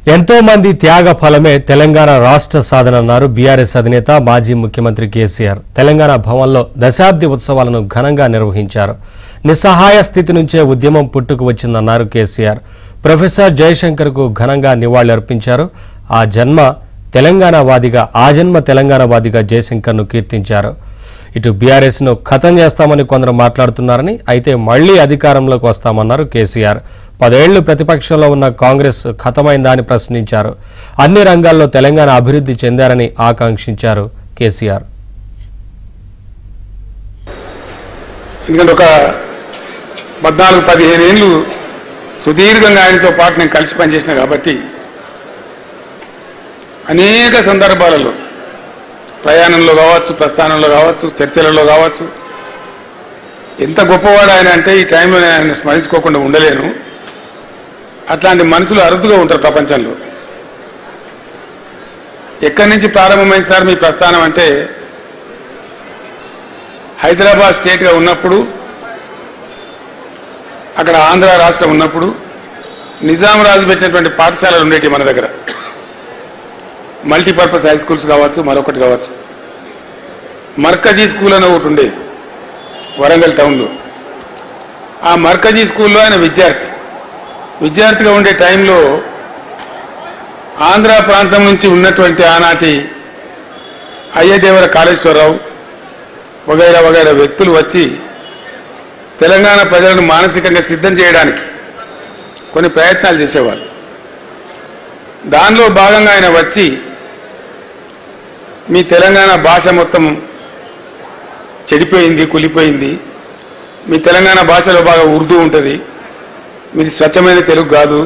ఎంతో మంది త్యాగ ఫలమే తెలంగాణ రాష్ట్ర సాధన అన్నారు బీఆర్ఎస్ అధినేత మాజీ ముఖ్యమంత్రి కేసీఆర్ తెలంగాణ భవన్లో దశాబ్ది ఉత్సవాలను ఘనంగా నిర్వహించారు నిస్సహాయ స్థితి నుంచే ఉద్యమం పుట్టుకు వచ్చిందన్నారు కేసీఆర్ ప్రొఫెసర్ జయశంకర్కు ఘనంగా నివాళులర్పించారు ఆ జన్మ తెలంగాణవాదిగా ఆ జన్మ తెలంగాణవాదిగా జయశంకర్ను కీర్తించారు ఇటు బీఆర్ఎస్ ను ఖతం చేస్తామని కొందరు మాట్లాడుతున్నారని అయితే మళ్లీ అధికారంలోకి వస్తామన్నారు కేసీఆర్ పదేళ్లు ప్రతిపక్షంలో ఉన్న కాంగ్రెస్ ఖతమైందా అని ప్రశ్నించారు అన్ని రంగాల్లో తెలంగాణ అభివృద్ధి చెందారని ఆకాంక్షించారు కేసీఆర్ ఎందుకంటే ఒక పద్నాలుగు పదిహేను ఏళ్ళు సుదీర్ఘంగా ఆయనతో పాటు నేను కలిసి పనిచేసిన కాబట్టి అనేక సందర్భాలలో ప్రయాణంలో కావచ్చు ప్రస్థానంలో కావచ్చు చర్చలలో కావచ్చు ఎంత గొప్పవాడు ఆయన అంటే ఈ టైంలో నేను ఆయన స్మరించుకోకుండా ఉండలేను అట్లాంటి మనుషులు అరుదుగా ఉంటారు ప్రపంచంలో ఎక్కడి నుంచి ప్రారంభమైంది సార్ మీ ప్రస్థానం అంటే హైదరాబాద్ స్టేట్గా ఉన్నప్పుడు అక్కడ ఆంధ్ర రాష్ట్రం ఉన్నప్పుడు నిజాం రాజు పెట్టినటువంటి పాఠశాలలు ఉండేవి మన దగ్గర మల్టీపర్పస్ హై స్కూల్స్ కావచ్చు మరొకటి కావచ్చు మర్కజీ స్కూల్ అని ఒకటి ఉండేది వరంగల్ టౌన్లో ఆ మర్కజీ స్కూల్లో ఆయన విద్యార్థి విద్యార్థిగా ఉండే టైంలో ఆంధ్ర ప్రాంతం నుంచి ఉన్నటువంటి ఆనాటి అయ్యదేవర కాళేశ్వరరావు వగైరా వగైరా వ్యక్తులు వచ్చి తెలంగాణ ప్రజలను మానసికంగా సిద్ధం చేయడానికి కొన్ని ప్రయత్నాలు చేసేవాళ్ళు దానిలో భాగంగా ఆయన వచ్చి మీ తెలంగాణ భాష మొత్తం చెడిపోయింది కులిపోయింది మీ తెలంగాణ భాషలో బాగా ఉర్దూ ఉంటుంది మీది స్వచ్ఛమైన తెలుగు కాదు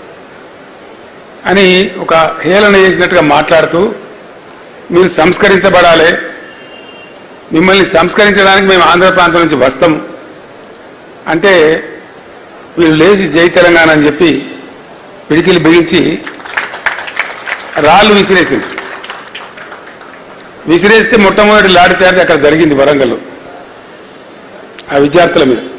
అని ఒక హేళన చేసినట్టుగా మాట్లాడుతూ మీరు సంస్కరించబడాలి మిమ్మల్ని సంస్కరించడానికి మేము ఆంధ్ర ప్రాంతం నుంచి వస్తాం అంటే వీళ్ళు లేచి జై తెలంగాణ అని చెప్పి పిడికిలు బిగించి రాళ్ళు విసిరేసింది విసిరేస్తే మొట్టమొదటి లాఠీ చార్జ్ అక్కడ జరిగింది వరంగల్ ఆ విద్యార్థుల మీద